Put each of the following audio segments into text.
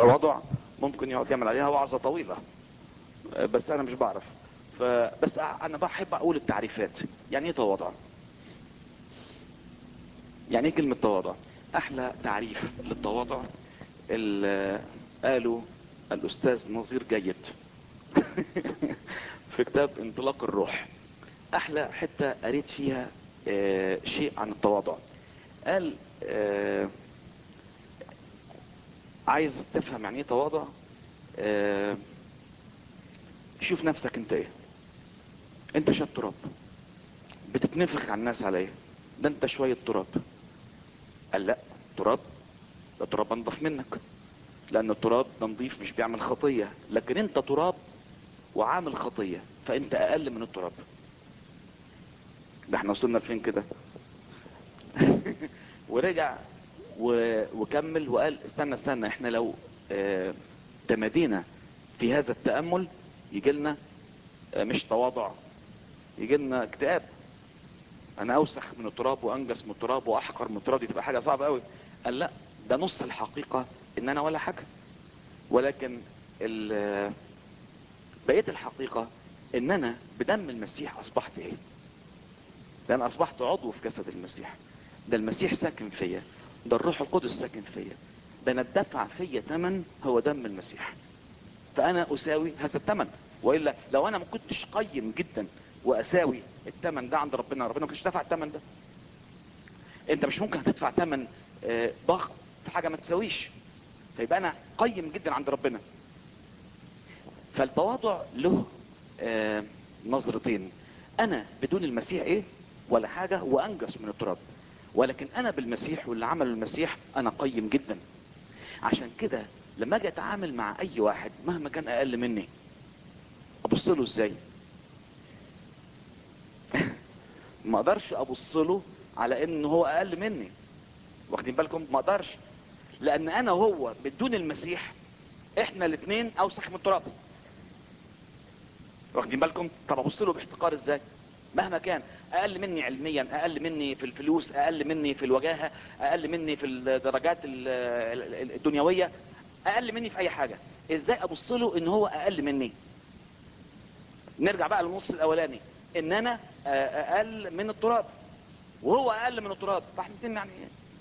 التواضع ممكن يقعد يعمل عليها وعظة طويلة بس انا مش بعرف فبس انا بحب اقول التعريفات يعني ايه تواضع يعني ايه كلمة تواضع احلى تعريف للتواضع اللي قاله الاستاذ نظير جيد في كتاب انطلاق الروح احلى حتة قريت فيها آه شيء عن التواضع قال آه عايز تفهم يعني ايه تواضع آه شوف نفسك انت ايه انت شوية تراب بتتنفخ على الناس على ايه ده انت شوية تراب قال لا تراب ده تراب انضف منك لان التراب ده نضيف مش بيعمل خطية لكن انت تراب وعامل خطية فانت اقل من التراب ده احنا وصلنا لفين كده ورجع و... وكمل وقال استنى استنى احنا لو اه... تمادينا في هذا التأمل يجي لنا اه مش تواضع يجي لنا اكتئاب انا اوسخ من التراب وانجس من التراب واحقر من التراب دي تبقى حاجة صعبة قوي قال لا ده نص الحقيقة ان انا ولا حاجة ولكن ال... بقية الحقيقة ان انا بدم المسيح اصبحت ايه ده انا اصبحت عضو في جسد المسيح ده المسيح ساكن فيا ده الروح القدس ساكن فيا ده انا اتدفع فيا ثمن هو دم المسيح فانا اساوي هذا الثمن والا لو انا ما كنتش قيم جدا واساوي الثمن ده عند ربنا ربنا ما كانش دفع الثمن ده انت مش ممكن هتدفع ثمن ضخم في حاجه ما تساويش فيبقى انا قيم جدا عند ربنا فالتواضع له آه نظرتين انا بدون المسيح ايه ولا حاجة وانجس من التراب ولكن انا بالمسيح واللي عمل المسيح انا قيم جدا عشان كده لما اجي اتعامل مع اي واحد مهما كان اقل مني ابص له ازاي ما اقدرش ابص له على ان هو اقل مني واخدين بالكم ما اقدرش لان انا وهو بدون المسيح احنا الاثنين اوسخ من التراب واخدين بالكم طب ابص له باحتقار ازاي مهما كان اقل مني علميا اقل مني في الفلوس اقل مني في الوجاهه اقل مني في الدرجات الدنيويه اقل مني في اي حاجه ازاي ابص له ان هو اقل مني نرجع بقى للنص الاولاني ان انا اقل من التراب وهو اقل من التراب فاحنا الاثنين يعني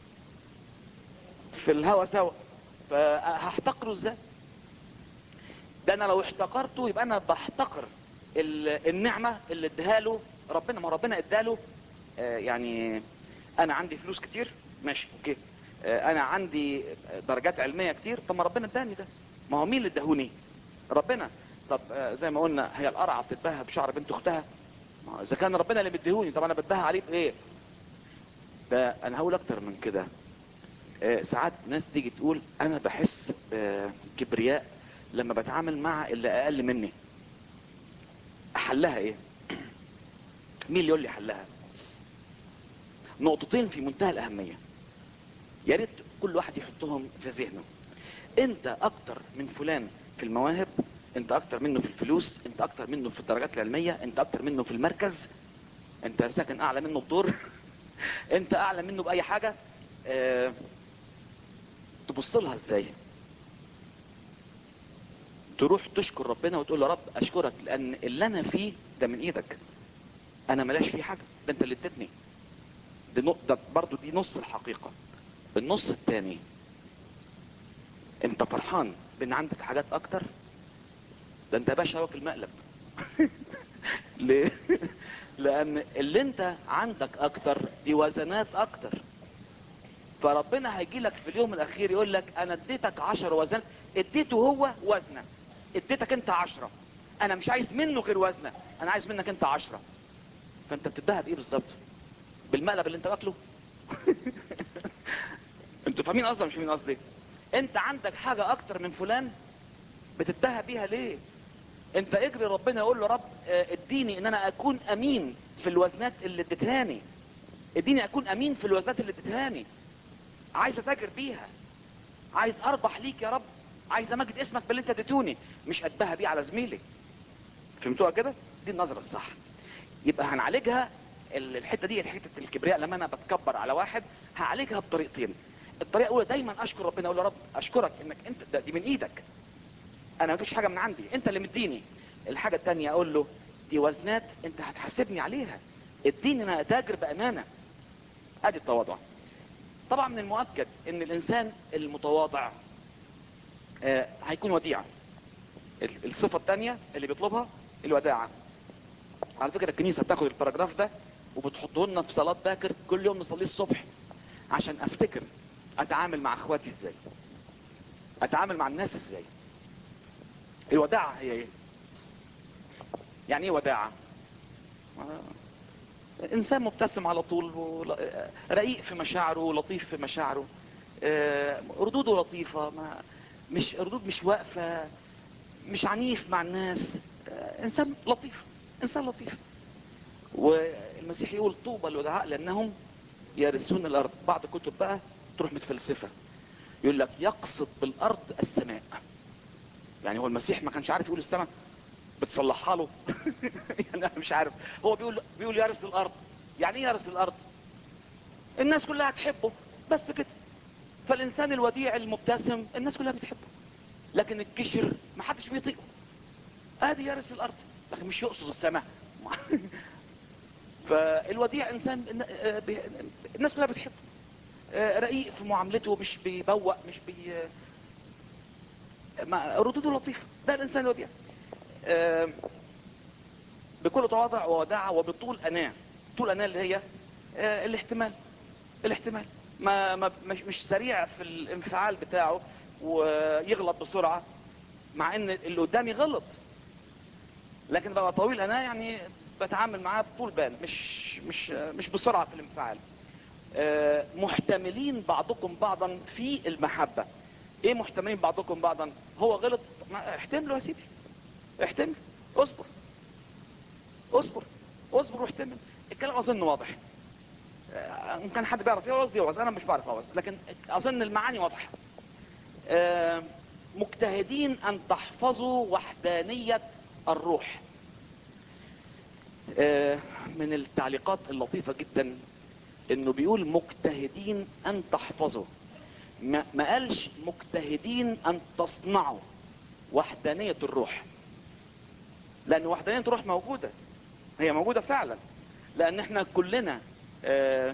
في الهوا سوا فهحتقره ازاي ده انا لو احتقرته يبقى انا بحتقر النعمة اللي اديها له ربنا ما ربنا اداله آه يعني انا عندي فلوس كتير ماشي اوكي آه انا عندي درجات علمية كتير طب ما ربنا اداني ده ما هو مين اللي اداهوني ربنا طب آه زي ما قلنا هي القرعة بتتباهى بشعر بنت اختها اذا كان ربنا اللي مديهوني طب انا بتباهى عليه بايه ده انا هقول اكتر من كده ساعات ناس تيجي تقول انا بحس بكبرياء لما بتعامل مع اللي اقل مني حلها ايه مين اللي يقول لي حلها نقطتين في منتهى الاهمية يا ريت كل واحد يحطهم في ذهنه انت اكتر من فلان في المواهب انت اكتر منه في الفلوس انت اكتر منه في الدرجات العلمية انت اكتر منه في المركز انت ساكن اعلى منه بدور انت اعلى منه باي حاجة اه تبص لها ازاي تروح تشكر ربنا وتقول له رب اشكرك لان اللي انا فيه ده من ايدك انا ملاش فيه حاجة ده انت اللي اديتني ده, ده برضو دي نص الحقيقة النص التاني انت فرحان بان عندك حاجات اكتر ده انت باشا واكل مقلب ليه لان اللي انت عندك اكتر دي وزنات اكتر فربنا هيجي لك في اليوم الاخير يقول لك انا اديتك عشر وزنات اديته هو وزنه اديتك انت عشرة انا مش عايز منه غير وزنه انا عايز منك انت عشرة فانت بتديها بايه بالظبط بالمقلب اللي انت واكله انتوا فاهمين قصدي مش فاهمين قصدي انت عندك حاجة اكتر من فلان بتديها بيها ليه انت اجري ربنا يقول له رب اديني ان انا اكون امين في الوزنات اللي اديتهاني اديني اكون امين في الوزنات اللي اديتهاني عايز اتاجر بيها عايز اربح ليك يا رب عايز امجد اسمك باللي انت اديتوني مش اتباهى بيه على زميلي فهمتوها كده دي النظرة الصح يبقى هنعالجها الحتة دي حتة الكبرياء لما انا بتكبر على واحد هعالجها بطريقتين الطريقه الاولى دايما اشكر ربنا اقول يا رب اشكرك انك انت ده دي من ايدك انا ما فيش حاجه من عندي انت اللي مديني الحاجه الثانيه اقول له دي وزنات انت هتحاسبني عليها اديني انا اتاجر بامانه ادي التواضع طبعا من المؤكد ان الانسان المتواضع آه هيكون وديع ال- الصفه الثانيه اللي بيطلبها الوداعه على فكره الكنيسه بتاخد الباراجراف ده وبتحطه لنا في صلاه باكر كل يوم نصليه الصبح عشان افتكر اتعامل مع اخواتي ازاي اتعامل مع الناس ازاي الوداعة هي ايه يعني ايه وداعة آه، انسان مبتسم على طول ول- آه، رقيق في مشاعره لطيف في مشاعره آه، ردوده لطيفة ما مش ردود مش واقفة مش عنيف مع الناس آه، انسان لطيف انسان لطيف والمسيح يقول طوبى الودعاء لانهم يرثون الارض بعض كتب بقى تروح متفلسفه يقول لك يقصد بالارض السماء يعني هو المسيح ما كانش عارف يقول السماء بتصلحها له يعني انا مش عارف هو بيقول بيقول يرث الارض يعني ايه يرث الارض الناس كلها تحبه بس كده فالانسان الوديع المبتسم الناس كلها بتحبه لكن الكشر ما حدش بيطيقه ادي يرث الارض لكن مش يقصد السماء فالوديع انسان آه، بي- الناس كلها بتحبه آه، رقيق في معاملته مش بيبوق مش بي ما ردوده لطيفه ده الانسان الوديع آه، بكل تواضع ووداعه وبطول اناه طول اناه اللي هي آه، الاحتمال الاحتمال ما, ما مش, مش سريع في الانفعال بتاعه ويغلط بسرعه مع ان اللي قدامي غلط لكن بقى طويل انا يعني بتعامل معاه بطول بال مش مش مش بسرعه في الانفعال آه، محتملين بعضكم بعضا في المحبه ايه محتملين بعضكم بعضا هو غلط ما احتمله يا سيدي احتمل اصبر اصبر اصبر واحتمل الكلام اظن واضح آه، ان كان حد بيعرف يوعظ يوعظ انا مش بعرف اوعظ لكن اظن المعاني واضحه آه، مجتهدين ان تحفظوا وحدانيه الروح آه، من التعليقات اللطيفه جدا انه بيقول مجتهدين ان تحفظوا ما ما قالش مجتهدين ان تصنعوا وحدانيه الروح لان وحدانيه الروح موجوده هي موجوده فعلا لان احنا كلنا آه،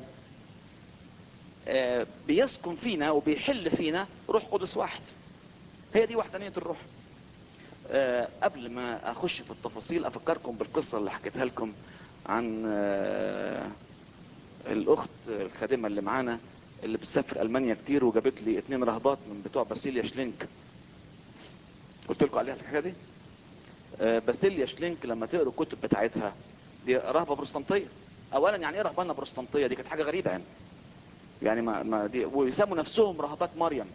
آه، بيسكن فينا وبيحل فينا روح قدس واحد هي دي وحدانيه الروح آه، قبل ما اخش في التفاصيل افكركم بالقصه اللي حكيتها لكم عن آه، الاخت الخادمه اللي معانا اللي بتسافر المانيا كتير وجابت لي اتنين رهبات من بتوع باسيليا شلينك قلت لكم عليها الحكايه دي آه، باسيليا شلينك لما تقروا الكتب بتاعتها دي رهبه بروستانتيه اولا يعني ايه رهبانه بروستانتيه دي كانت حاجه غريبه يعني يعني ما, ما دي ويسموا نفسهم رهبات مريم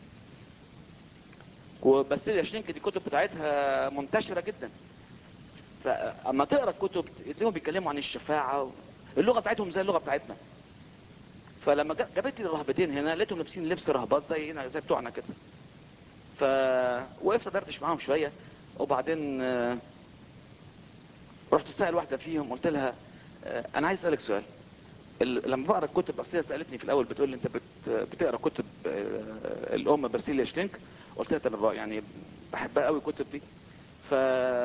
وباسيليا شلينك دي الكتب بتاعتها منتشره جدا فاما تقرا الكتب تلاقيهم بيتكلموا عن الشفاعه اللغه بتاعتهم زي اللغه بتاعتنا فلما جا- جابت لي الرهبتين هنا لقيتهم لابسين لبس رهبات زي زي بتوعنا كده فوقفت ادردش معاهم شويه وبعدين آه، رحت اسال واحده فيهم قلت لها آه، انا عايز اسالك سؤال ال- لما بقرا الكتب باسيليا سالتني في الاول بتقول لي انت بت بتقرا كتب آه، الام باسيليا شلينك قلت لها طب الرأي يعني بحبها قوي الكتب دي ف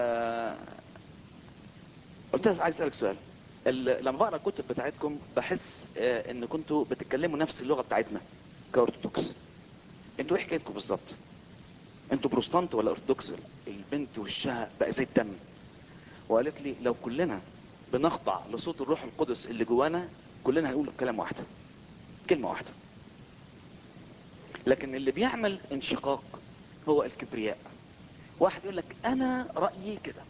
قلت لها عايز اسالك سؤال ال- لما بقرا الكتب بتاعتكم بحس آه، ان كنتوا بتتكلموا نفس اللغه بتاعتنا كارثوذكس انتوا ايه حكايتكم بالظبط انتوا بروستانت ولا ارثوذكس البنت وشها بقى زي الدم وقالت لي لو كلنا بنخضع لصوت الروح القدس اللي جوانا كلنا هنقول كلام واحده كلمه واحده لكن اللي بيعمل انشقاق هو الكبرياء واحد يقول لك انا رايي كده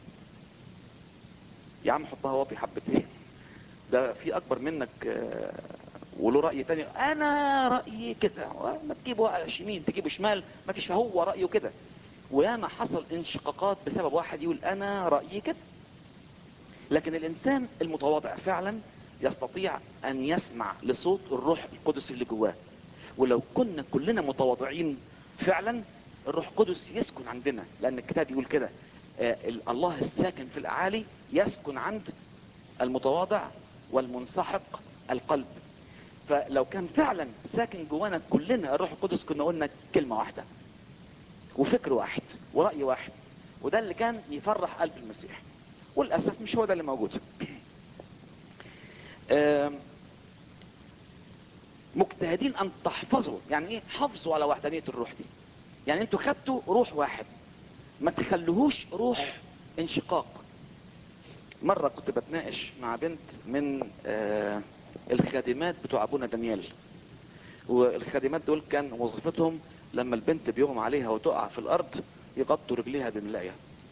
يا عم حطها واطي حبتين ده في اكبر منك آه، وله راي تاني انا رايي كده ما تجيبه يمين تجيبه شمال ما فيش هو رايه كده وياما حصل انشقاقات بسبب واحد يقول انا رايي كده لكن الانسان المتواضع فعلا يستطيع ان يسمع لصوت الروح القدس اللي جواه ولو كنا كلنا متواضعين فعلا الروح القدس يسكن عندنا لان الكتاب يقول كده آه، ال- الله الساكن في الاعالي يسكن عند المتواضع والمنسحق القلب فلو كان فعلا ساكن جوانا كلنا الروح القدس كنا قلنا كلمه واحده وفكر واحد ورأي واحد وده اللي كان يفرح قلب المسيح وللأسف مش هو ده اللي موجود آم، مجتهدين أن تحفظوا يعني إيه حافظوا على وحدانية الروح دي يعني أنتوا خدتوا روح واحد ما تخلوهوش روح انشقاق مرة كنت بتناقش مع بنت من آه، الخادمات بتوع أبونا دانيال والخادمات دول كان وظيفتهم لما البنت بيغمى عليها وتقع في الارض يغطوا رجليها بملايه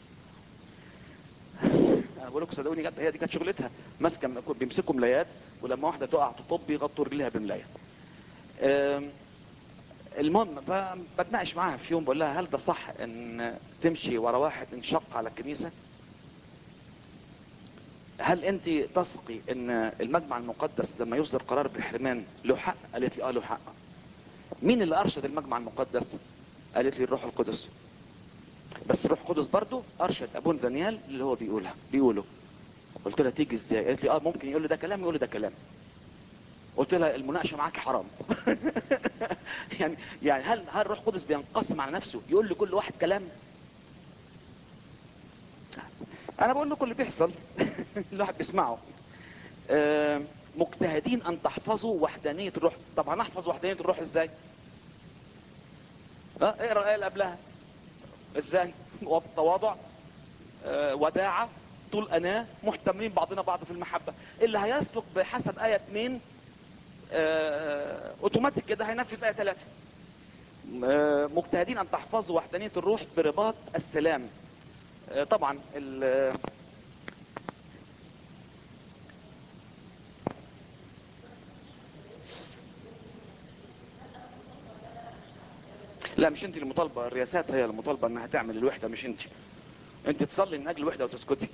انا بقول لكم صدقوني جت هي دي كانت شغلتها ماسكه بيمسكوا ملايات ولما واحده تقع تطب يغطوا رجليها بملايه أم، المهم فبتناقش معاها في يوم بقول لها هل ده صح ان تمشي ورا واحد انشق على الكنيسه هل انت تثقي ان المجمع المقدس لما يصدر قرار بالحرمان له حق قالت لي اه له حق مين اللي ارشد المجمع المقدس قالت لي الروح القدس بس الروح القدس برضو ارشد ابونا دانيال اللي هو بيقولها بيقوله قلت لها تيجي ازاي قالت لي اه ممكن يقول لي ده كلام يقول لي ده كلام قلت لها المناقشه معاك حرام يعني يعني هل هل الروح القدس بينقسم على نفسه يقول لكل واحد كلام انا بقول لكم اللي بيحصل الواحد بيسمعه آه، مجتهدين ان تحفظوا وحدانيه الروح طب هنحفظ وحدانيه الروح ازاي اه اقرا الايه اللي قبلها ازاي تواضع آه، وداعه طول اناه محتملين بعضنا بعض في المحبه اللي هيسلك بحسب ايه 2 آه، اوتوماتيك كده هينفذ ايه 3 آه، مجتهدين ان تحفظوا وحدانيه الروح برباط السلام آه، طبعا ال- لا مش انت المطالبه الرئاسات هي المطالبه انها تعمل الوحده مش انت انت تصلي من اجل الوحده وتسكتي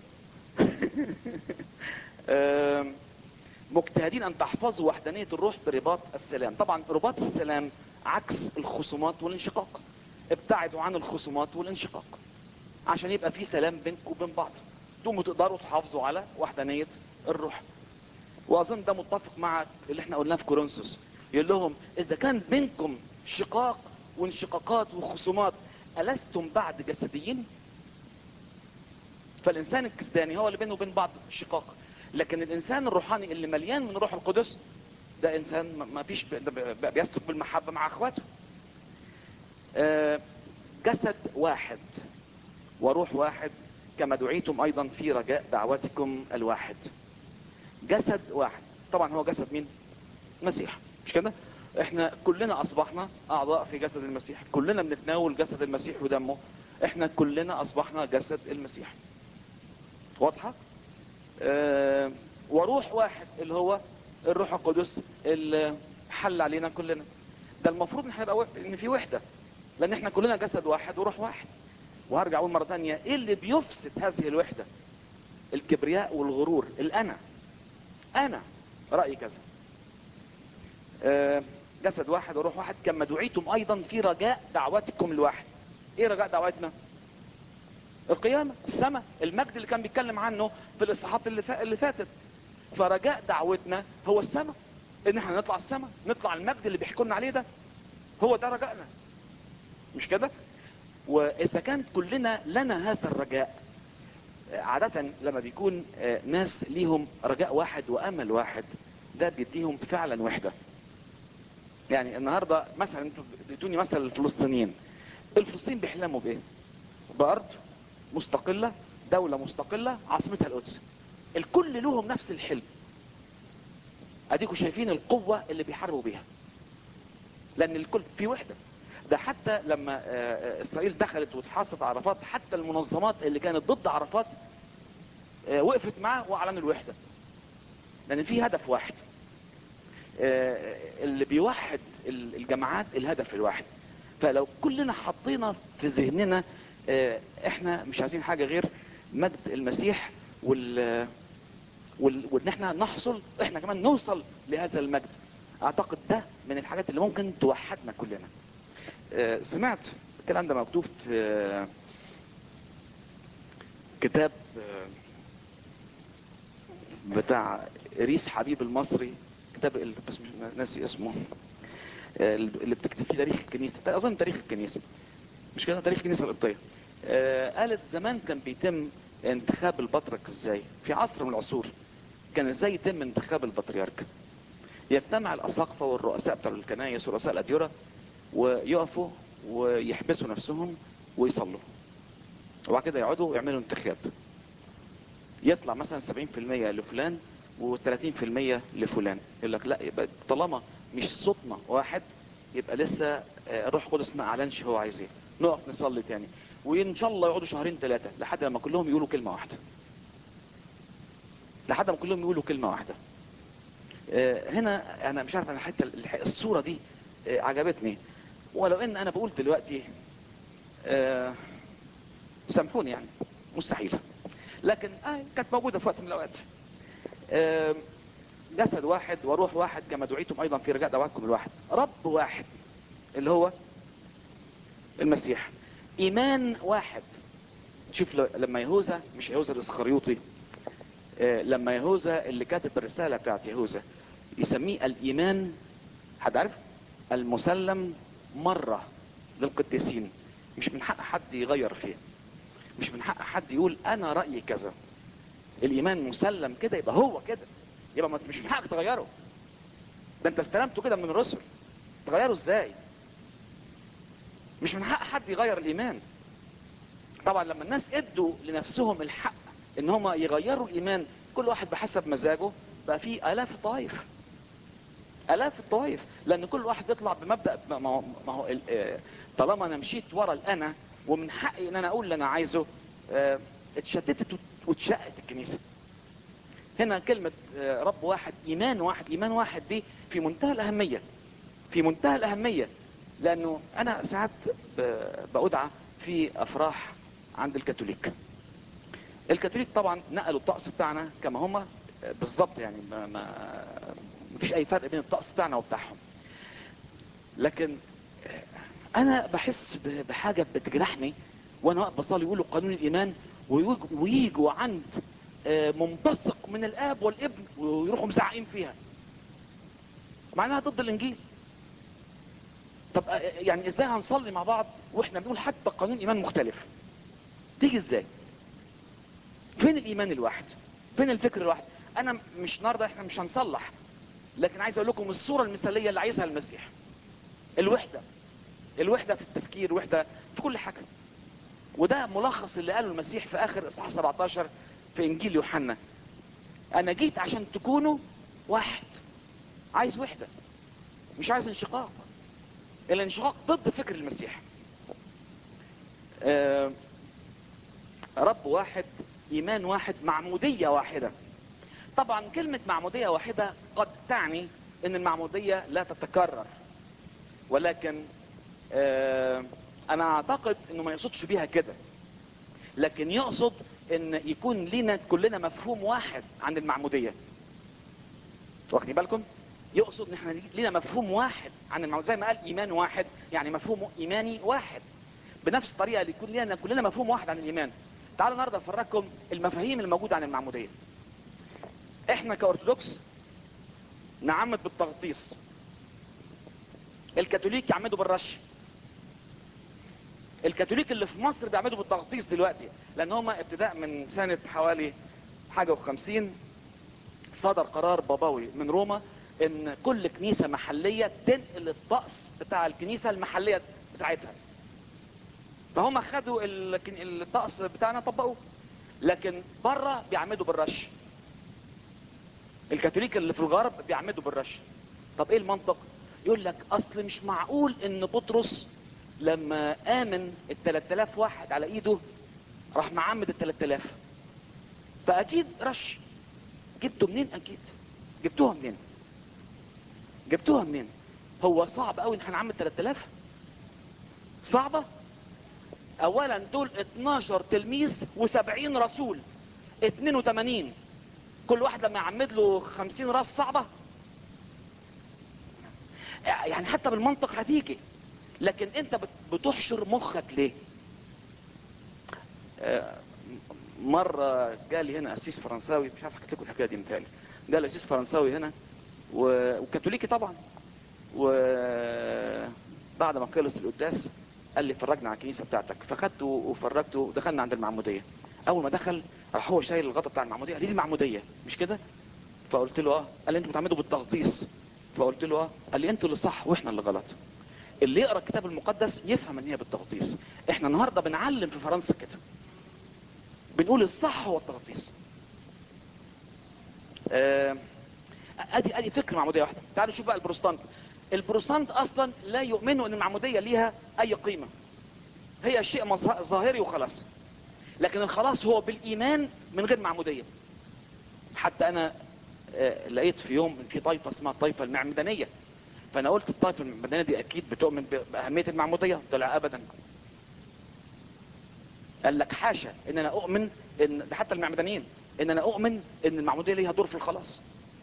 آم، مجتهدين ان تحفظوا وحدانيه الروح برباط السلام طبعا رباط السلام عكس الخصومات والانشقاق ابتعدوا عن الخصومات والانشقاق عشان يبقى في سلام بينكم وبين بعض تقوموا تقدروا تحافظوا على وحدانيه الروح واظن ده متفق مع اللي احنا قلناه في كورنثوس يقول لهم اذا كان بينكم شقاق وانشقاقات وخصومات ألستم بعد جسديين فالإنسان الكسداني هو اللي بينه وبين بعض شقاق لكن الإنسان الروحاني اللي مليان من روح القدس ده إنسان ما- ما فيش ب- ب- بيسلك بالمحبة مع أخواته آه، جسد واحد وروح واحد كما دعيتم أيضا في رجاء دعوتكم الواحد جسد واحد طبعا هو جسد مين مسيح مش كده احنا كلنا اصبحنا اعضاء في جسد المسيح كلنا بنتناول جسد المسيح ودمه احنا كلنا اصبحنا جسد المسيح واضحه اه وروح واحد اللي هو الروح القدس اللي حل علينا كلنا ده المفروض ان احنا نبقى و- ان في وحده لان احنا كلنا جسد واحد وروح واحد وهرجع اقول مره ثانيه ايه اللي بيفسد هذه الوحده الكبرياء والغرور الانا انا رايي كذا آه، جسد واحد وروح واحد كما دعيتم ايضا في رجاء دعوتكم الواحد ايه رجاء دعوتنا القيامة السماء المجد اللي كان بيتكلم عنه في الاصحاحات اللي, فا... اللي فاتت فرجاء دعوتنا هو السماء ان احنا نطلع السماء نطلع المجد اللي بيحكوا لنا عليه ده هو ده رجائنا مش كده واذا كانت كلنا لنا هذا الرجاء عادة لما بيكون آه، ناس ليهم رجاء واحد وامل واحد ده بيديهم فعلا وحده يعني النهارده مثلا انتوا ادوني مثل الفلسطينيين الفلسطين بيحلموا بايه بارض مستقله دوله مستقله عاصمتها القدس الكل لهم نفس الحلم اديكم شايفين القوه اللي بيحاربوا بيها لان الكل في وحده ده حتى لما آه، آه، اسرائيل دخلت وتحاصرت عرفات حتى المنظمات اللي كانت ضد عرفات آه، وقفت معاه واعلنوا الوحده لان في هدف واحد آه، اللي بيوحد ال- الجماعات الهدف الواحد فلو كلنا حطينا في ذهننا آه، احنا مش عايزين حاجه غير مجد المسيح وال وال- وان احنا نحصل احنا كمان نوصل لهذا المجد اعتقد ده من الحاجات اللي ممكن توحدنا كلنا آه، سمعت الكلام ده مكتوب في آه، كتاب آه، بتاع ريس حبيب المصري الكتاب اللي بس مش ناسي اسمه آه، اللي بتكتب فيه تاريخ الكنيسه اظن تاريخ الكنيسه مش كده تاريخ الكنيسه القبطيه آه، قالت زمان كان بيتم انتخاب البطرك ازاي في عصر من العصور كان ازاي يتم انتخاب البطريرك يجتمع الاساقفه والرؤساء بتوع الكنايس ورؤساء الاديره ويقفوا ويحبسوا نفسهم ويصلوا وبعد كده يقعدوا ويعملوا انتخاب يطلع مثلا 70% لفلان و30% لفلان يقول لك لا يبقى طالما مش صوتنا واحد يبقى لسه آه، الروح القدس ما اعلنش هو عايز ايه نقف نصلي تاني وان شاء الله يقعدوا شهرين ثلاثه لحد لما كلهم يقولوا كلمه واحده لحد ما كلهم يقولوا كلمه واحده آه، هنا انا مش عارف انا حتى الح- الصوره دي آه، عجبتني ولو ان انا بقول دلوقتي آه، سامحوني يعني مستحيل لكن آه كانت موجوده في وقت من الاوقات آه، جسد واحد وروح واحد كما دعيتم ايضا في رجاء دعواتكم الواحد رب واحد اللي هو المسيح ايمان واحد شوف ل- لما يهوذا مش يهوذا الاسخريوطي آه، لما يهوذا اللي كاتب الرساله بتاعت يهوذا يسميه الايمان حد عارف المسلم مره للقديسين مش من حق حد يغير فيه مش من حق حد يقول انا رايي كذا الايمان مسلم كده يبقى هو كده يبقى ما- مش من حقك تغيره ده انت استلمته كده من الرسل تغيره ازاي مش من حق حد يغير الايمان طبعا لما الناس ادوا لنفسهم الحق ان هم يغيروا الايمان كل واحد بحسب مزاجه بقى في الاف الطوائف الاف الطوائف لان كل واحد يطلع بمبدا ما ما هو, ما هو ال- آه، طالما انا مشيت ورا الانا ومن حقي ان انا اقول اللي انا عايزه آه، اتشتتت وت- واتشقت الكنيسه هنا كلمة آه، رب واحد إيمان واحد إيمان واحد دي في منتهى الأهمية في منتهى الأهمية لأنه أنا ساعات ب- بأدعى في أفراح عند الكاثوليك الكاثوليك طبعا نقلوا الطقس بتاعنا كما هما آه، بالظبط يعني ما, ما مفيش أي فرق بين الطقس بتاعنا وبتاعهم لكن آه، أنا بحس ب- بحاجة بتجرحني وأنا واقف بصلي يقولوا قانون الإيمان ويج- ويجوا عند آه، ممتصق من الاب والابن ويروحوا مزعقين فيها معناها ضد الانجيل طب آه، يعني ازاي هنصلي مع بعض واحنا بنقول حتى قانون ايمان مختلف تيجي ازاي فين الايمان الواحد فين الفكر الواحد انا مش النهارده احنا مش هنصلح لكن عايز اقول لكم الصوره المثاليه اللي عايزها المسيح الوحده الوحده في التفكير وحده في كل حاجه وده ملخص اللي قاله المسيح في اخر اصحاح 17 في انجيل يوحنا انا جيت عشان تكونوا واحد عايز وحده مش عايز انشقاق الانشقاق ضد فكر المسيح آه، رب واحد ايمان واحد معموديه واحده طبعا كلمه معموديه واحده قد تعني ان المعموديه لا تتكرر ولكن آه، انا اعتقد انه ما يقصدش بيها كده لكن يقصد ان يكون لنا كلنا مفهوم واحد عن المعموديه واخدين بالكم يقصد ان احنا لنا مفهوم واحد عن المعموديه زي ما قال ايمان واحد يعني مفهوم ايماني واحد بنفس الطريقه اللي يكون لنا كلنا مفهوم واحد عن الايمان تعالوا النهارده افرجكم المفاهيم الموجوده عن المعموديه احنا كاورثودوكس نعمد بالتغطيس الكاثوليك يعمدوا بالرش الكاثوليك اللي في مصر بيعملوا بالتغطيس دلوقتي لان هم ابتداء من سنه حوالي حاجه وخمسين صدر قرار بابوي من روما ان كل كنيسه محليه تنقل الطقس بتاع الكنيسه المحليه بتاعتها فهم خدوا الكن- الطقس بتاعنا طبقوه لكن بره بيعمدوا بالرش الكاثوليك اللي في الغرب بيعمدوا بالرش طب ايه المنطق يقول لك اصل مش معقول ان بطرس لما امن ال 3000 واحد على ايده راح معمد ال 3000 فاكيد رش جبته منين اكيد جبتوها منين جبتوها منين هو صعب قوي ان احنا نعمل 3000 صعبه اولا دول 12 تلميذ و70 رسول 82 كل واحد لما يعمد له 50 راس صعبه يعني حتى بالمنطق هتيجي لكن انت بت- بتحشر مخك ليه آه، مرة جالي هنا قسيس فرنساوي مش عارف حكيت لكم الحكاية دي متهيألي جالي قسيس فرنساوي هنا و- وكاثوليكي طبعا وبعد ما خلص القداس قال لي فرجنا على الكنيسه بتاعتك فخدته وفرجته ودخلنا عند المعموديه اول ما دخل راح هو شايل الغطا بتاع المعموديه قال لي دي المعموديه مش كده فقلت له اه قال لي انتوا بتعملوا بالتغطيس فقلت له اه قال لي انتوا اللي صح واحنا اللي غلط اللي يقرا الكتاب المقدس يفهم ان هي بالتغطيس احنا النهارده بنعلم في فرنسا كده بنقول الصح هو التغطيس آه، ادي ادي فكره معموديه واحده تعالوا نشوف بقى البروتستانت البروتستانت اصلا لا يؤمنوا ان المعموديه ليها اي قيمه هي شيء مظه- ظاهري وخلاص لكن الخلاص هو بالايمان من غير معموديه حتى انا آه، لقيت في يوم في طائفه اسمها الطائفه المعمدانيه فانا قلت الطائفه المعمدانيه دي اكيد بتؤمن ب- باهميه المعموديه طلع ابدا قال لك حاشا ان انا اؤمن ان ده حتى المعمدانيين ان انا اؤمن ان المعموديه ليها دور في الخلاص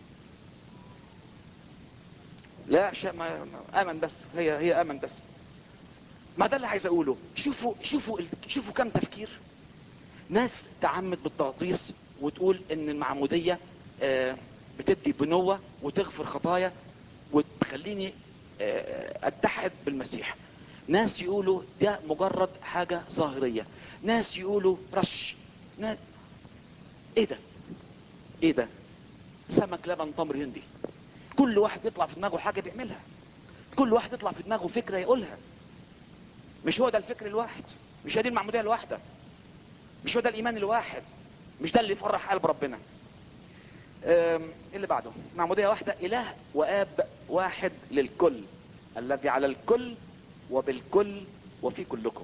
لا شيء ما ما- امن بس هي هي امن بس ما ده اللي عايز اقوله شوفوا شوفوا ال- شوفوا كم تفكير ناس تعمد بالتغطيس وتقول ان المعموديه آه، بتدي بنوه وتغفر خطايا وتخليني آه، اتحد بالمسيح ناس يقولوا ده مجرد حاجه ظاهريه ناس يقولوا رش ناس ايه ده ايه ده سمك لبن تمر هندي كل واحد يطلع في دماغه حاجه بيعملها كل واحد يطلع في دماغه فكره يقولها مش هو ده الفكر الواحد مش هي دي المعموديه الواحده مش هو ده الايمان الواحد مش ده اللي يفرح قلب ربنا أم، ايه اللي بعده معموديه واحده اله واب واحد للكل الذي على الكل وبالكل وفي كلكم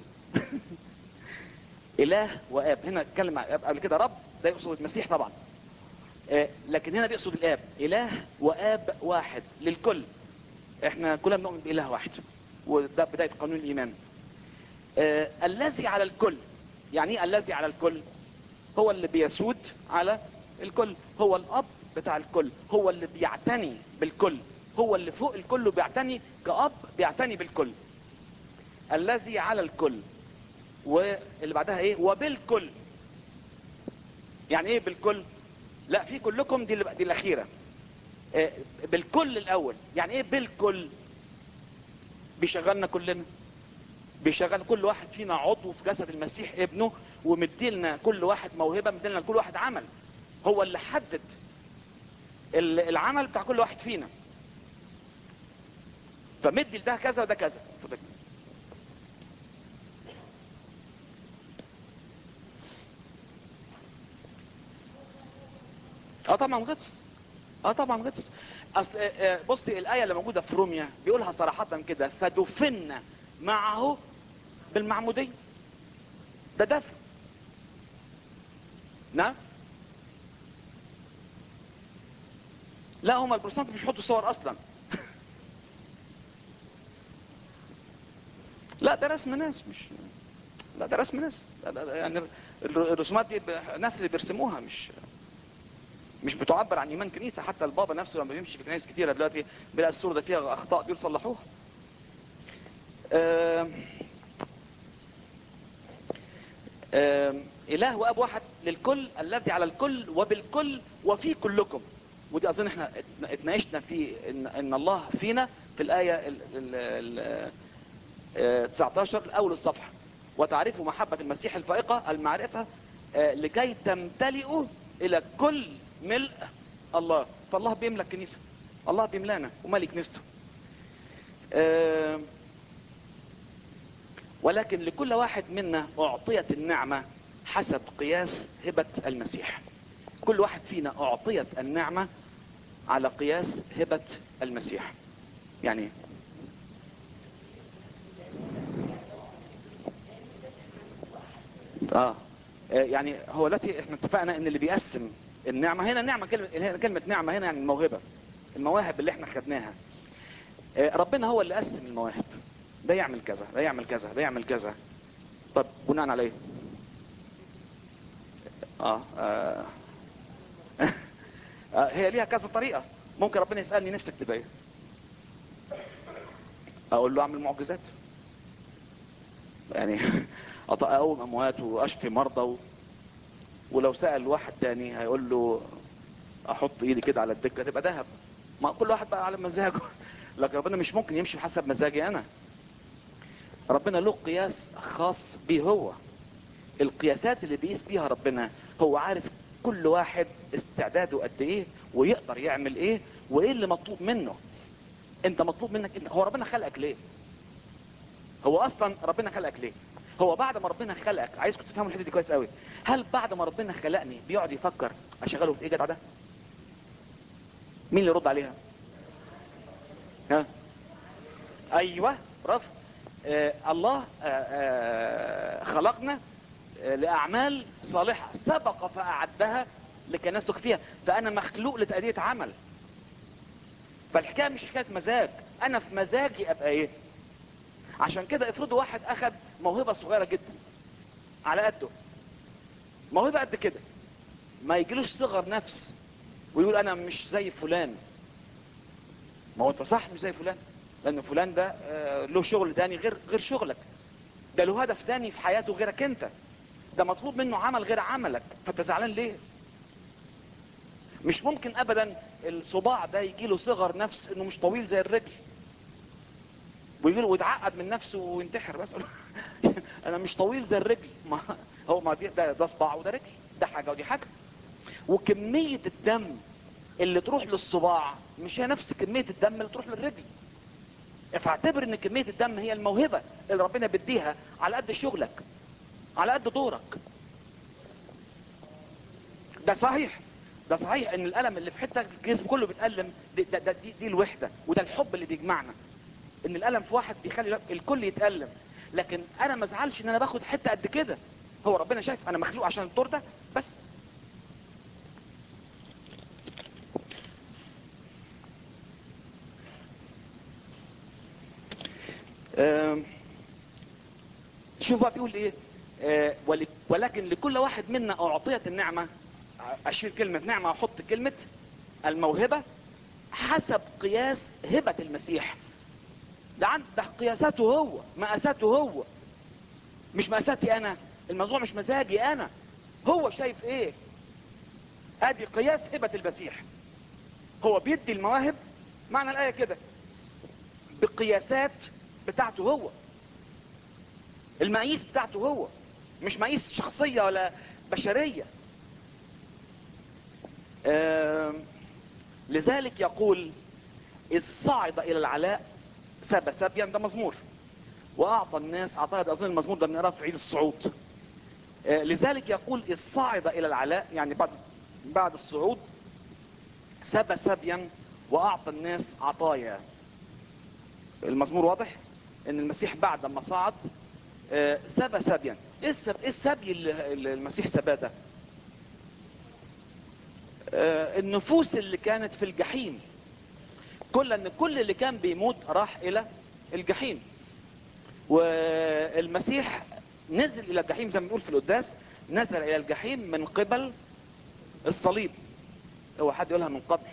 اله واب هنا اتكلم عن الآب قبل كده رب ده يقصد المسيح طبعا آه، لكن هنا بيقصد الاب اله واب واحد للكل احنا كلنا بنؤمن باله واحد وده بدايه قانون الايمان آه، الذي على الكل يعني ايه الذي على الكل هو اللي بيسود على الكل هو الاب بتاع الكل هو اللي بيعتني بالكل هو اللي فوق الكل وبيعتني كأب بيعتني بالكل الذي على الكل واللي بعدها ايه وبالكل يعني ايه بالكل لا في كلكم دي اللي- دي الاخيره آه، بالكل الاول يعني ايه بالكل بيشغلنا كلنا بيشغل كل واحد فينا عضو في جسد المسيح ابنه ومديلنا كل واحد موهبه مديلنا كل واحد عمل هو اللي حدد ال- العمل بتاع كل واحد فينا فمدي ده كذا وده كذا اتفضل. اه طبعا غطس اه طبعا غطس اصل آه، آه، بصي الايه اللي موجوده في روميا بيقولها صراحه كده فدفنا معه بالمعموديه ده دفن نعم لا هم البروتستانت مش بيحطوا صور اصلا لا ده رسم ناس مش لا ده رسم ناس لا لا لا، يعني الر- الرسومات دي ب- ناس اللي بيرسموها مش مش بتعبر عن ايمان كنيسه حتى البابا نفسه لما بيمشي في كنايس كتيره دلوقتي بيلاقي الصوره ده فيها اخطاء دول صلحوها آم، آم، اله واب واحد للكل الذي على الكل وبالكل وفي كلكم ودي اظن احنا اتن- اتناقشنا في ان, إن الله فينا في الايه ال ال ال آه، 19 اول الصفحه وتعرفوا محبه المسيح الفائقه المعرفه آه، لكي تمتلئوا الى كل ملء الله فالله بيملى الكنيسه الله بيملانا ومالي كنيسته آه، ولكن لكل واحد منا اعطيت النعمه حسب قياس هبه المسيح كل واحد فينا اعطيت النعمه على قياس هبه المسيح يعني إيه؟ اه آه، يعني هو دلوقتي احنا اتفقنا ان اللي بيقسم النعمه هنا نعمه كلمه هنا كلمه نعمه هنا يعني الموهبه المواهب اللي احنا خدناها آه، ربنا هو اللي قسم المواهب ده يعمل كذا ده يعمل كذا ده يعمل كذا طب بناء على ايه اه, آه. آه هي ليها كذا طريقه ممكن ربنا يسالني نفسك تبقى ايه اقول له اعمل معجزات يعني أط- اقوم اموات واشفي مرضى و... ولو سال واحد تاني هيقول له احط ايدي كده على الدكه تبقى ذهب ما كل واحد بقى على مزاجه لكن ربنا مش ممكن يمشي حسب مزاجي انا ربنا له قياس خاص بيه هو القياسات اللي بيقيس بيها ربنا هو عارف كل واحد استعداده قد ايه ويقدر يعمل ايه وايه اللي مطلوب منه انت مطلوب منك انت هو ربنا خلقك ليه هو اصلا ربنا خلقك ليه هو بعد ما ربنا خلقك عايزكم تفهموا الحته دي كويس قوي هل بعد ما ربنا خلقني بيقعد يفكر اشغله في ايه جدع ده مين اللي يرد عليها ها ايوه برافو آه الله آه آه خلقنا آه لاعمال صالحه سبق فاعدها لكي نسلك فيها فانا مخلوق لتاديه عمل فالحكايه مش حكايه مزاج انا في مزاجي ابقى ايه عشان كده افرضوا واحد اخد موهبه صغيره جدا على قده موهبه قد كده ما يجيلوش صغر نفس ويقول انا مش زي فلان ما هو انت صح مش زي فلان لان فلان ده آه، له شغل تاني غير غير شغلك ده له هدف تاني في حياته غيرك انت ده مطلوب منه عمل غير عملك فانت زعلان ليه مش ممكن ابدا الصباع ده يجي له صغر نفس انه مش طويل زي الرجل ويجي له ويتعقد من نفسه وينتحر بس انا مش طويل زي الرجل ما هو ما دي ده, ده صباع وده رجل ده حاجه ودي حاجه وكميه الدم اللي تروح للصباع مش هي نفس كميه الدم اللي تروح للرجل فاعتبر ان كميه الدم هي الموهبه اللي ربنا بيديها على قد شغلك على قد دورك ده صحيح ده صحيح ان الالم اللي في حته الجسم كله بيتالم دي, ده ده دي, دي الوحده وده الحب اللي بيجمعنا ان الالم في واحد بيخلي الكل يتالم لكن انا ما ازعلش ان انا باخد حته قد كده هو ربنا شايف انا مخلوق عشان الدور ده بس آم، شوف بقى بيقول ايه آه، ول- ولكن لكل واحد منا اعطيت النعمه اشيل كلمه نعمه واحط كلمه الموهبه حسب قياس هبه المسيح ده عند ده قياساته هو مقاساته هو مش مقاساتي انا الموضوع مش مزاجي انا هو شايف ايه ادي قياس هبه المسيح هو بيدي المواهب معنى الايه كده بقياسات بتاعته هو المقاييس بتاعته هو مش مقاييس شخصيه ولا بشريه آم، لذلك يقول إذ صعد إلى العلاء سب سبيا ده مزمور وأعطى الناس أعطاها أظن المزمور ده بنقراه في عيد الصعود آه، لذلك يقول إذ صعد إلى العلاء يعني بعد بعد الصعود سب سبيا وأعطى الناس عطايا المزمور واضح ان المسيح بعد ما صعد آه، سبى سبيا ايه السب- إيه السبي اللي اللي المسيح سباه ده آه، النفوس اللي كانت في الجحيم كل ان كل اللي كان بيموت راح الى الجحيم والمسيح نزل الى الجحيم زي ما بنقول في القداس نزل الى الجحيم من قبل الصليب هو حد يقولها من قبل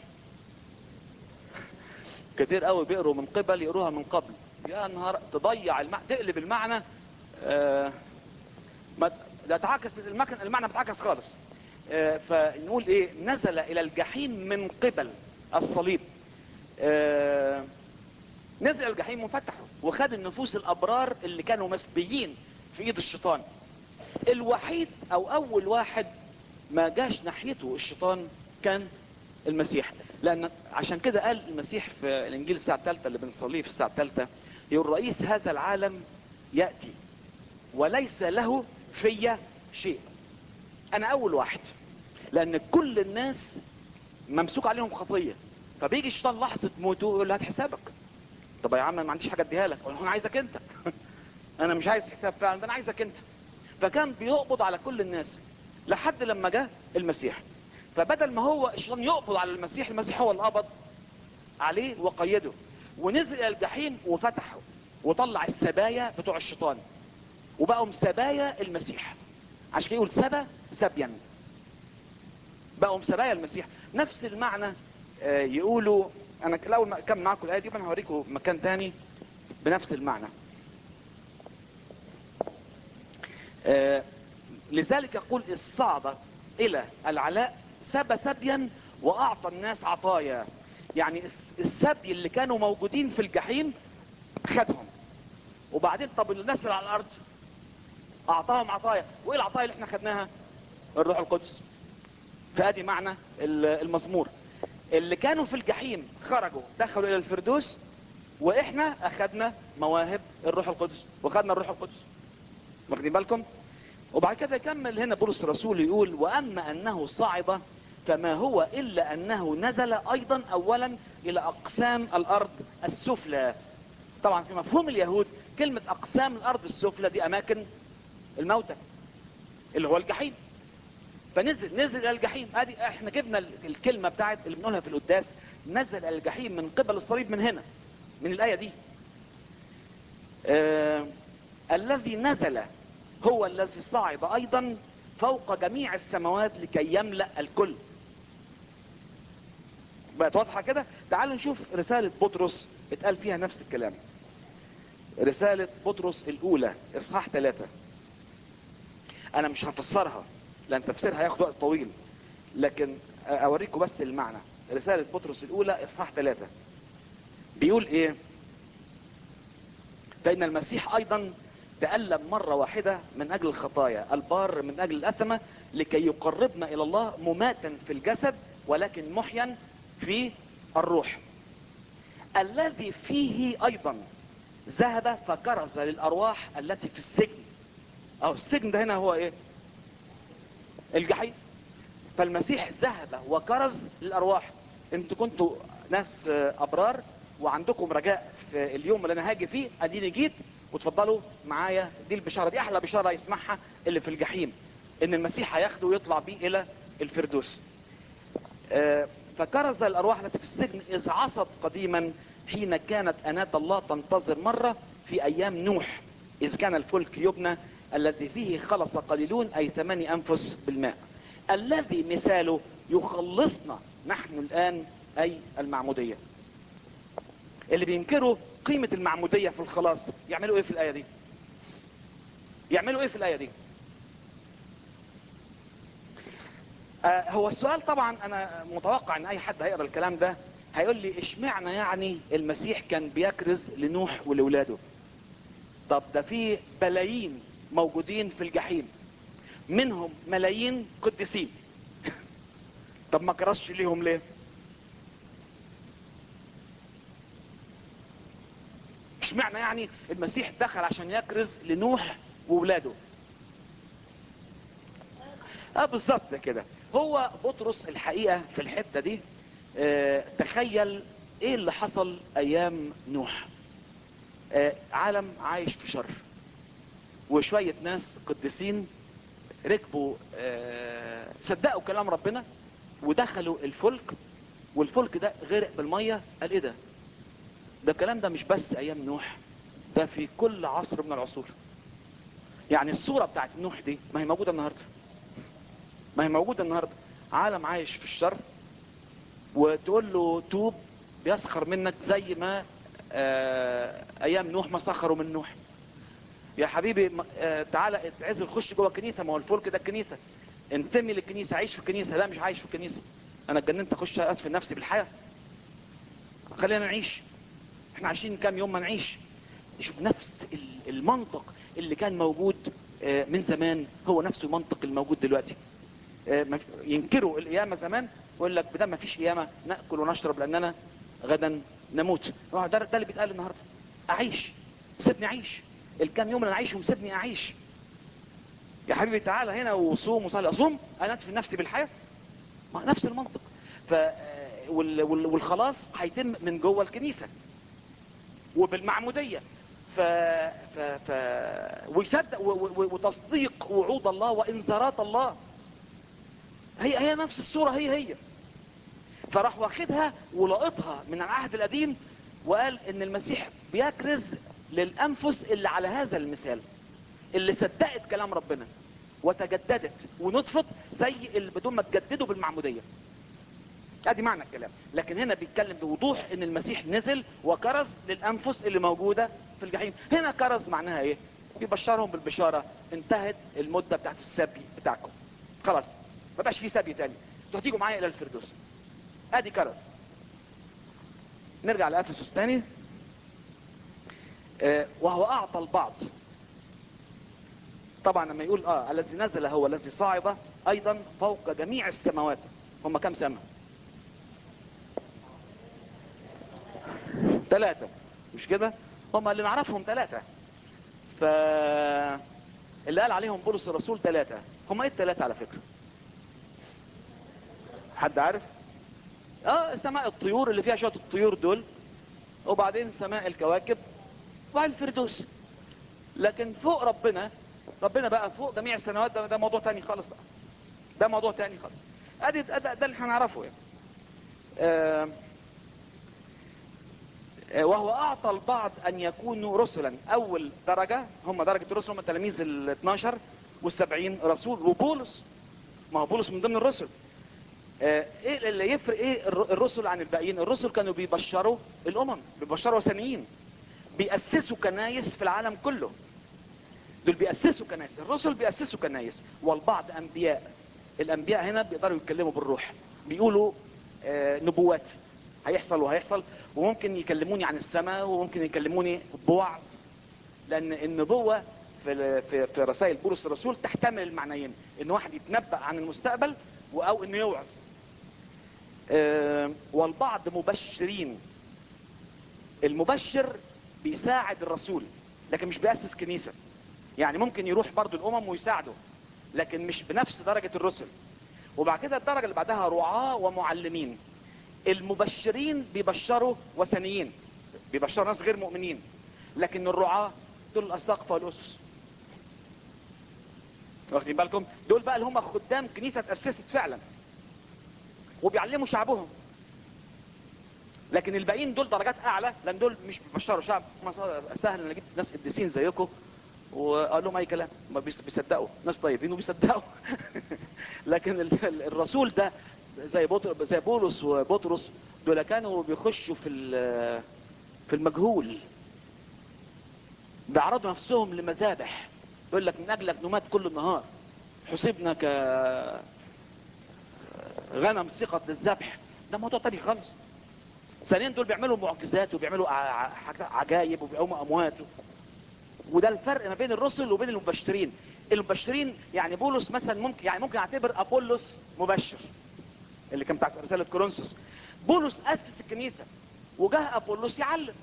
كتير قوي بيقروا من قبل يقروها من قبل يا نهار تضيع المعنى تقلب المعنى آه ما ده تعكس المكن المعنى بتعكس خالص آه فنقول ايه نزل الى الجحيم من قبل الصليب آه نزل الجحيم وفتحه وخد النفوس الابرار اللي كانوا مسبيين في ايد الشيطان الوحيد او اول واحد ما جاش ناحيته الشيطان كان المسيح لان عشان كده قال المسيح في الانجيل الساعه الثالثه اللي بنصليه في الساعه الثالثه يقول رئيس هذا العالم ياتي وليس له في شيء انا اول واحد لان كل الناس ممسوك عليهم خطيه فبيجي الشيطان لحظه موته يقول له هات حسابك طب يا عم ما عنديش حاجه اديها لك اقول له انا عايزك انت انا مش عايز حساب فعلا ده انا عايزك انت فكان بيقبض على كل الناس لحد لما جه المسيح فبدل ما هو الشيطان يقبض على المسيح المسيح هو اللي قبض عليه وقيده ونزل الى الجحيم وفتحه وطلع السبايا بتوع الشيطان وبقوا سبايا المسيح عشان كده يقول سبا سبيا بقوا سبايا المسيح نفس المعنى آه، يقولوا انا الاول ما اكمل معاكم الايه دي وانا هوريكم مكان تاني بنفس المعنى آه، لذلك يقول الصعد الى العلاء سب سبيا واعطى الناس عطايا يعني الس- السبي اللي كانوا موجودين في الجحيم خدهم وبعدين طب الناس اللي على الارض اعطاهم عطايا وايه العطايا اللي احنا خدناها الروح القدس فادي معنى ال- المزمور اللي كانوا في الجحيم خرجوا دخلوا الى الفردوس واحنا اخدنا مواهب الروح القدس واخدنا الروح القدس واخدين بالكم وبعد كده يكمل هنا بولس الرسول يقول واما انه صعد فما هو الا انه نزل ايضا اولا الى اقسام الارض السفلى طبعا في مفهوم اليهود كلمة اقسام الارض السفلى دي اماكن الموتى اللي هو الجحيم فنزل نزل الى الجحيم ادي احنا جبنا ال- الكلمة بتاعت اللي بنقولها في القداس نزل الى الجحيم من قبل الصليب من هنا من الاية دي آه الذي نزل هو الذي صعد ايضا فوق جميع السماوات لكي يملأ الكل بقت واضحة كده تعالوا نشوف رسالة بطرس اتقال فيها نفس الكلام رسالة بطرس الاولى اصحاح ثلاثة انا مش هفسرها لان تفسيرها هياخد وقت طويل لكن اوريكم بس المعنى رسالة بطرس الاولى اصحاح ثلاثة بيقول ايه فإن المسيح أيضا تألم مرة واحدة من أجل الخطايا البار من أجل الأثمة لكي يقربنا إلى الله مماتا في الجسد ولكن محيا في الروح الذي فيه أيضا ذهب فكرز للأرواح التي في السجن أو السجن ده هنا هو إيه الجحيم فالمسيح ذهب وكرز للأرواح انتوا كنتوا ناس آه، أبرار وعندكم رجاء في اليوم اللي انا هاجي فيه اديني جيت وتفضلوا معايا دي البشاره دي احلى بشاره يسمعها اللي في الجحيم ان المسيح هياخده ويطلع بيه الى الفردوس آه، فكرز الارواح التي في السجن اذ عصت قديما حين كانت اناة الله تنتظر مره في ايام نوح اذ كان الفلك يبنى الذي فيه خلص قليلون اي ثماني انفس بالماء الذي مثاله يخلصنا نحن الان اي المعموديه اللي بينكروا قيمة المعمودية في الخلاص يعملوا ايه في الآية دي يعملوا ايه في الآية دي آه هو السؤال طبعا انا متوقع ان اي حد هيقرا الكلام ده هيقول لي اشمعنى يعني المسيح كان بيكرز لنوح ولولاده طب ده في بلايين موجودين في الجحيم منهم ملايين قديسين طب ما كرزش ليهم ليه اشمعنى يعني المسيح دخل عشان يكرز لنوح وولاده اه بالظبط كده هو بطرس الحقيقة في الحتة دي اه تخيل ايه اللي حصل ايام نوح اه عالم عايش في شر وشوية ناس قديسين ركبوا اه صدقوا كلام ربنا ودخلوا الفلك والفلك ده غرق بالمية قال ايه ده ده الكلام ده مش بس ايام نوح ده في كل عصر من العصور يعني الصورة بتاعت نوح دي ما هي موجودة النهاردة ما هي موجودة النهاردة عالم عايش في الشر وتقول له توب بيسخر منك زي ما آه ايام نوح ما سخروا من نوح يا حبيبي آه تعالى اتعزل خش جوه الكنيسة ما هو الفلك ده الكنيسة انتمي للكنيسة عيش في الكنيسة لا مش عايش في الكنيسة انا اتجننت اخش ادفن نفسي بالحياة خلينا نعيش احنا عايشين كام يوم ما نعيش شوف نفس المنطق اللي كان موجود من زمان هو نفسه المنطق الموجود دلوقتي ينكروا القيامة زمان ويقول لك بدل ما فيش قيامة نأكل ونشرب لأننا غدا نموت ده, ده اللي بيتقال النهاردة أعيش سيبني أعيش الكام يوم اللي أنا أعيشهم سيبني أعيش يا حبيبي تعالى هنا وصوم وصلي أصوم أنا أدفن نفسي بالحياة نفس المنطق ف والخلاص هيتم من جوه الكنيسة وبالمعمودية ف... ف... ف... ويصدق و... و... وتصديق وعود الله وانذارات الله هي هي نفس الصورة هي هي فراح واخدها ولقطها من العهد القديم وقال ان المسيح بيكرز للانفس اللي على هذا المثال اللي صدقت كلام ربنا وتجددت ونطفت زي اللي بدون ما تجددوا بالمعمودية ادي معنى الكلام لكن هنا بيتكلم بوضوح ان المسيح نزل وكرز للانفس اللي موجودة في الجحيم هنا كرز معناها ايه بيبشرهم بالبشارة انتهت المدة بتاعت السبي بتاعكم خلاص ما بقاش في سبي تاني انتوا هتيجوا معايا الى الفردوس ادي كرز نرجع لافسس تاني آه، وهو اعطى البعض طبعا لما يقول اه الذي نزل هو الذي صعد ايضا فوق جميع السماوات هم كم سماء ثلاثة مش كده هم اللي نعرفهم ثلاثة ف اللي قال عليهم بولس الرسول ثلاثة هم ايه الثلاثة على فكرة حد عارف اه سماء الطيور اللي فيها شوية الطيور دول وبعدين سماء الكواكب وبعدين الفردوس لكن فوق ربنا ربنا بقى فوق جميع السنوات ده, ده موضوع تاني خالص بقى ده موضوع تاني خالص ادي ده, ده, ده اللي هنعرفه يعني آه آه، وهو اعطى البعض ان يكونوا رسلا اول درجة هم درجة الرسل هم التلاميذ ال 12 وال70 رسول وبولس ما هو بولس من ضمن الرسل آه، ايه اللي يفرق ايه الر- الرسل عن الباقيين الرسل كانوا بيبشروا الامم بيبشروا وثنيين بيأسسوا كنايس في العالم كله دول بيأسسوا كنايس الرسل بيأسسوا كنايس والبعض انبياء الانبياء هنا بيقدروا يتكلموا بالروح بيقولوا آه، نبوات هيحصل وهيحصل وممكن يكلموني عن السماء وممكن يكلموني بوعظ لان النبوة في ال- في في رسائل بولس الرسول تحتمل المعنيين ان واحد يتنبأ عن المستقبل او انه يوعظ آه، والبعض مبشرين المبشر بيساعد الرسول لكن مش بيأسس كنيسة يعني ممكن يروح برضو الامم ويساعده لكن مش بنفس درجة الرسل وبعد كده الدرجة اللي بعدها رعاة ومعلمين المبشرين بيبشروا وثنيين بيبشروا ناس غير مؤمنين لكن الرعاة دول الأساقفة والأسس واخدين بالكم دول بقى اللي هم خدام كنيسة اتأسست فعلا وبيعلموا شعبهم لكن الباقيين دول درجات اعلى لان دول مش بيبشروا شعب ما صار- سهل ان اجيب ناس قديسين زيكم وقال لهم اي كلام ما بيص- بيصدقوا ناس طيبين وبيصدقوا لكن ال- ال- الرسول ده زي بطر زي بولس وبطرس دول كانوا بيخشوا في ال- في المجهول بيعرضوا نفسهم لمذابح يقول لك من اجلك نمات كل النهار حسبنا ك غنم ثقة للذبح ده موضوع تاني خالص ثانيا دول بيعملوا معجزات وبيعملوا ع- ع- عجائب وبيقوموا اموات وده الفرق ما بين الرسل وبين المبشرين المبشرين يعني بولس مثلا ممكن يعني ممكن اعتبر ابولس مبشر اللي كان بتاع رساله كورنثوس بولس اسس الكنيسه وجاه ابولس يعلم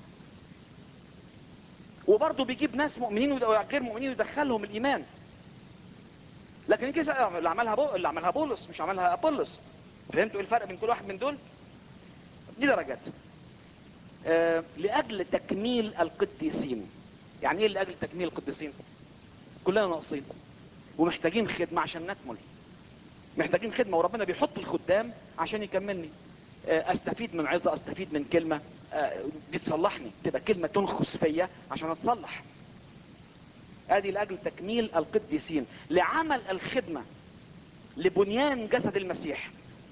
وبرضه بيجيب ناس مؤمنين وغير مؤمنين ويدخلهم الايمان لكن الكنيسه اللي عملها بو... اللي عملها بولس مش عملها ابولس فهمتوا ايه الفرق بين كل واحد من دول دي درجات آه لاجل تكميل القديسين يعني ايه لاجل تكميل القديسين كلنا ناقصين ومحتاجين خدمه عشان نكمل محتاجين خدمه وربنا بيحط الخدام عشان يكملني آه، استفيد من عظه استفيد من كلمه آه، دي تصلحني تبقى كلمه تنخس فيا عشان اتصلح ادي لاجل تكميل القديسين لعمل الخدمه لبنيان جسد المسيح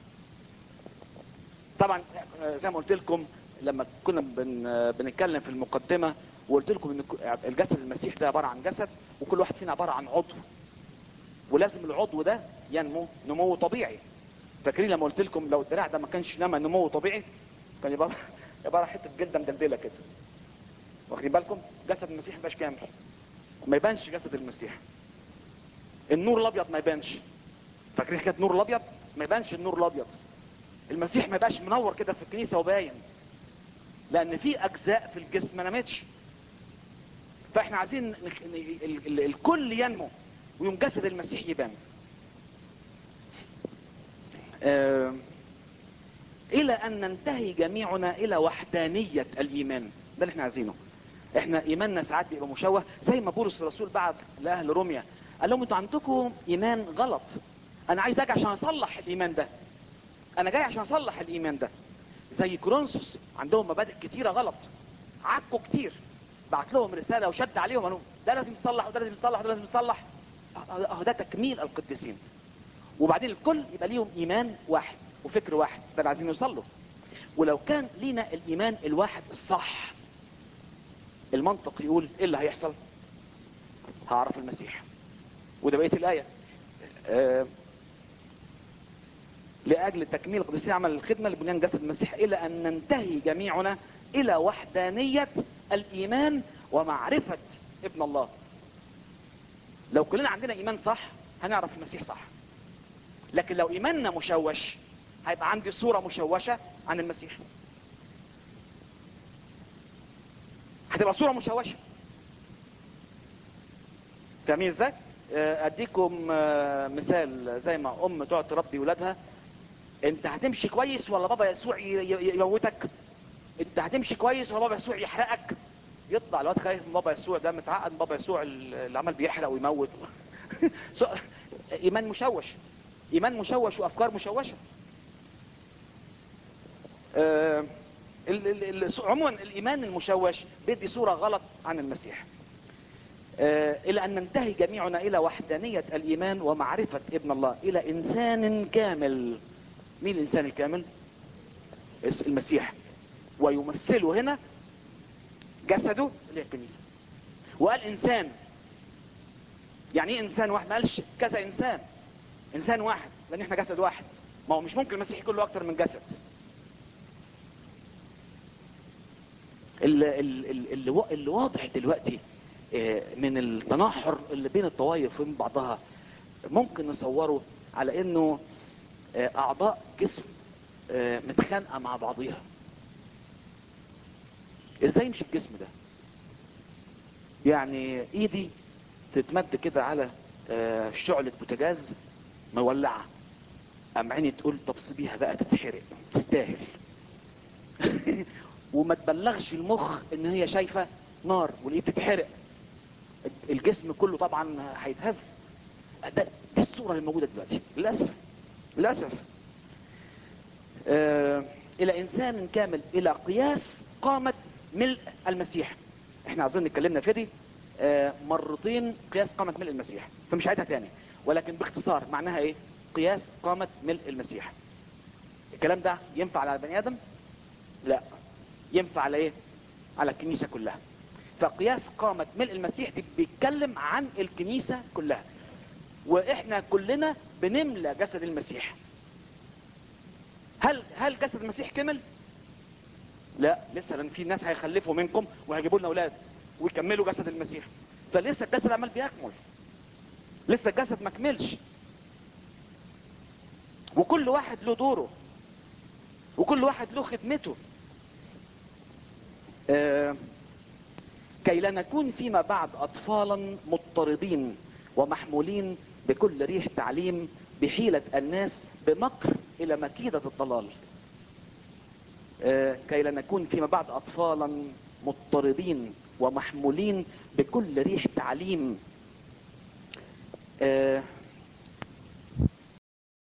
طبعا آه، زي ما قلت لكم لما كنا بن آه، بنتكلم في المقدمه وقلت لكم ان ك- الجسد المسيح ده عباره عن جسد وكل واحد فينا عباره عن عضو ولازم العضو ده ينمو نمو طبيعي فاكرين لما قلت لكم لو الدراع ده ما كانش نما نمو طبيعي كان يبقى يبقى حته جلده مدلدله كده واخدين بالكم جسد المسيح ما يبقاش كامل ما يبانش جسد المسيح النور الابيض ما يبانش فاكرين حكايه النور الابيض ما يبانش النور الابيض المسيح ما يبقاش منور كده في الكنيسه وباين لان في اجزاء في الجسم ما نمتش فاحنا عايزين نخ- ن- ال- ال- الكل ينمو ويوم جسد المسيح يبان آه، الى ان ننتهي جميعنا الى وحدانية الايمان ده اللي احنا عايزينه احنا ايماننا ساعات بيبقى مشوه زي ما بولس الرسول بعت لاهل روميا قال لهم انتوا عندكم ايمان غلط انا عايز اجي عشان اصلح الايمان ده انا جاي عشان اصلح الايمان ده زي كورنثوس عندهم مبادئ كتيرة غلط عكوا كتير بعت لهم رسالة وشد عليهم قالوا ده لازم يصلح وده لازم يصلح وده لازم يصلح اهو ده تكميل القديسين وبعدين الكل يبقى ليهم ايمان واحد وفكر واحد ده اللي عايزين يوصلوا ولو كان لينا الايمان الواحد الصح المنطق يقول ايه اللي هيحصل هعرف المسيح وده بقيه الايه آه لاجل تكميل قدسي عمل الخدمه لبنيان جسد المسيح الى ان ننتهي جميعنا الى وحدانية الايمان ومعرفة ابن الله لو كلنا عندنا ايمان صح هنعرف المسيح صح لكن لو ايماننا مشوش هيبقى عندي صورة مشوشة عن المسيح هتبقى صورة مشوشة فاهمين ازاي؟ آه، اديكم آه، مثال زي ما ام تقعد تربي ولادها انت هتمشي كويس ولا بابا يسوع ي- ي- يموتك انت هتمشي كويس ولا بابا يسوع يحرقك يطلع الواد خايف من بابا يسوع ده متعقد من بابا يسوع اللي عمال بيحرق ويموت سو- ايمان مشوش ايمان مشوش وافكار مشوشه آه، ال- ال- ال- عموما الايمان المشوش بيدي صوره غلط عن المسيح آه، الى ان ننتهي جميعنا الى وحدانيه الايمان ومعرفه ابن الله الى انسان كامل مين الانسان الكامل اس- المسيح ويمثله هنا جسده اللي هي الكنيسه وقال انسان يعني ايه انسان واحد ما قالش كذا انسان انسان واحد لان احنا جسد واحد ما هو مش ممكن المسيح يكون له اكتر من جسد اللي, اللي, اللي, وا- اللي واضح دلوقتي آه، من التناحر اللي بين الطوائف وبين بعضها ممكن نصوره على انه آه، اعضاء جسم آه، متخانقه مع بعضيها ازاي يمشي الجسم ده يعني ايدي تتمد كده على آه، شعلة بوتاجاز مولعة ام عيني تقول طب سيبيها بقى تتحرق تستاهل وما تبلغش المخ ان هي شايفة نار والايد تتحرق الجسم كله طبعا هيتهز ده دي الصورة اللي موجودة دلوقتي للأسف للأسف آه إلى إنسان كامل إلى قياس قامة ملء المسيح احنا أظن اتكلمنا في دي آه مرتين قياس قامة ملء المسيح فمش عايزها تاني ولكن باختصار معناها ايه قياس قامة ملء المسيح الكلام ده ينفع على بني آدم لا ينفع على ايه على الكنيسة كلها فقياس قامة ملء المسيح دي بيتكلم عن الكنيسة كلها واحنا كلنا بنملى جسد المسيح هل هل جسد المسيح كمل لا لسه لان في ناس هيخلفوا منكم وهيجيبوا لنا اولاد ويكملوا جسد المسيح فلسه الجسد عمال بيكمل لسه الجسد ما كملش وكل واحد له دوره وكل واحد له خدمته آه كي لا نكون فيما بعد اطفالا مضطردين ومحمولين بكل ريح تعليم بحيلة الناس بمكر الى مكيدة الضلال آه، كي لا نكون فيما بعد اطفالا مضطردين ومحمولين بكل ريح تعليم آه،